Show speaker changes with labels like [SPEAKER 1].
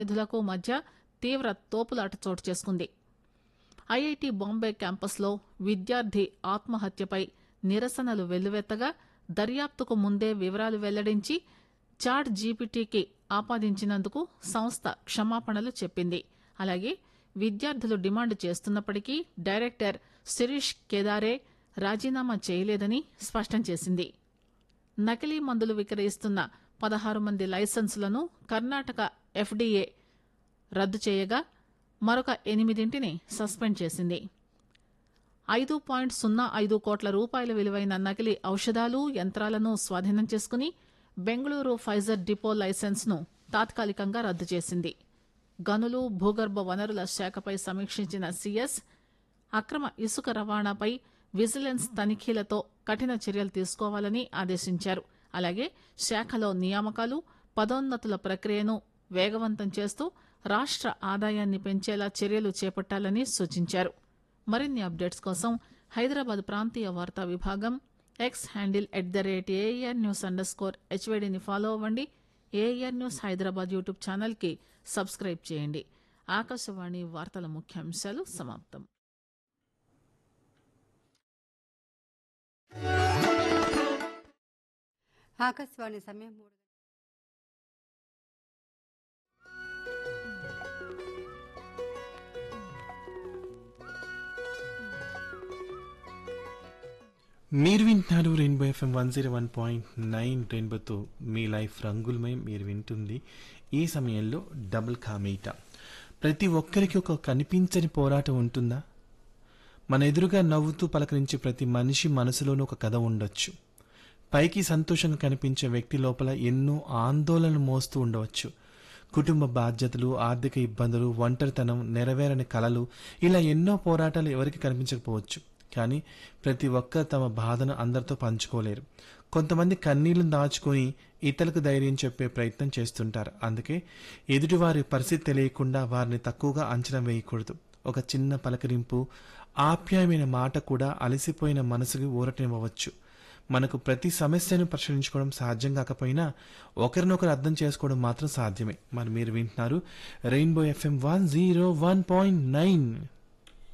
[SPEAKER 1] నిధులకు మధ్య తీవ్ర తోపులాట చోటు చేసుకుంది ఐఐటి బాంబే క్యాంపస్లో విద్యార్థి ఆత్మహత్యపై నిరసనలు వెల్లువెత్తగా దర్యాప్తుకు ముందే వివరాలు వెల్లడించి చాట్ జీపీటీకి ఆపాదించినందుకు సంస్థ క్షమాపణలు చెప్పింది అలాగే విద్యార్థులు డిమాండ్ చేస్తున్నప్పటికీ డైరెక్టర్ శిరీష్ కేదారే రాజీనామా చేయలేదని స్పష్టం చేసింది నకిలీ మందులు విక్రయిస్తున్న పదహారు మంది లైసెన్సులను కర్ణాటక ఎఫ్డీఏ రద్దు చేయగా మరొక ఎనిమిదింటిని సస్పెండ్ చేసింది ఐదు పాయింట్ సున్నా ఐదు కోట్ల రూపాయల విలువైన నకిలీ ఔషధాలు యంత్రాలను స్వాధీనం చేసుకుని బెంగళూరు ఫైజర్ డిపో లైసెన్స్ ను తాత్కాలికంగా రద్దు చేసింది గనులు భూగర్భ వనరుల శాఖపై సమీక్షించిన సీఎస్ అక్రమ ఇసుక రవాణాపై విజిలెన్స్ తనిఖీలతో కఠిన చర్యలు తీసుకోవాలని ఆదేశించారు అలాగే శాఖలో నియామకాలు పదోన్నతుల ప్రక్రియను వేగవంతం చేస్తూ రాష్ట్ర ఆదాయాన్ని పెంచేలా చర్యలు చేపట్టాలని సూచించారు మరిన్ని అప్డేట్స్ కోసం హైదరాబాద్ ప్రాంతీయ వార్తా విభాగం X handle at the rate AIR news underscore హెచ్వైడిని ఫాలో అవ్వండి ఏఆర్ న్యూస్ హైదరాబాద్ యూట్యూబ్ ఛానల్కి సబ్స్క్రైబ్ చేయండి ఆకాశవాణి వార్తల ముఖ్యాంశాలు సమాప్తం
[SPEAKER 2] ఆకాశవాణి సమయం మూడు
[SPEAKER 3] మీరు వింటున్నారు rainbow FM one zero one point nine రెయిన్బోతో మీ లైఫ్ రంగులమై మీరు వింటుంది ఈ సమయంలో డబుల్ కామీట ప్రతి ఒక్కరికి ఒక కనిపించని పోరాటం ఉంటుందా మన ఎదురుగా నవ్వుతూ పలకరించే ప్రతి మనిషి మనసులోనూ ఒక కథ ఉండొచ్చు పైకి సంతోషంగా కనిపించే వ్యక్తి లోపల ఎన్నో ఆందోళనలు మోస్తూ ఉండవచ్చు కుటుంబ బాధ్యతలు ఆర్థిక ఇబ్బందులు ఒంటరితనం నెరవేరని కలలు ఇలా ఎన్నో పోరాటాలు ఎవరికి కనిపించకపోవచ్చు కానీ ప్రతి ఒక్కరు తమ బాధను అందరితో పంచుకోలేరు కొంతమంది కన్నీళ్లను దాచుకొని ఇతరులకు ధైర్యం చెప్పే ప్రయత్నం చేస్తుంటారు అందుకే ఎదుటివారి పరిస్థితి తెలియకుండా వారిని తక్కువగా అంచనా వేయకూడదు ఒక చిన్న పలకరింపు ఆప్యాయమైన మాట కూడా అలసిపోయిన మనసుకి ఊరటనివ్వవచ్చు మనకు ప్రతి సమస్యను పరిశీలించుకోవడం సాధ్యం కాకపోయినా ఒకరినొకరు అర్థం చేసుకోవడం మాత్రం సాధ్యమే మరి మీరు వింటున్నారు rainbow FM one zero one point nine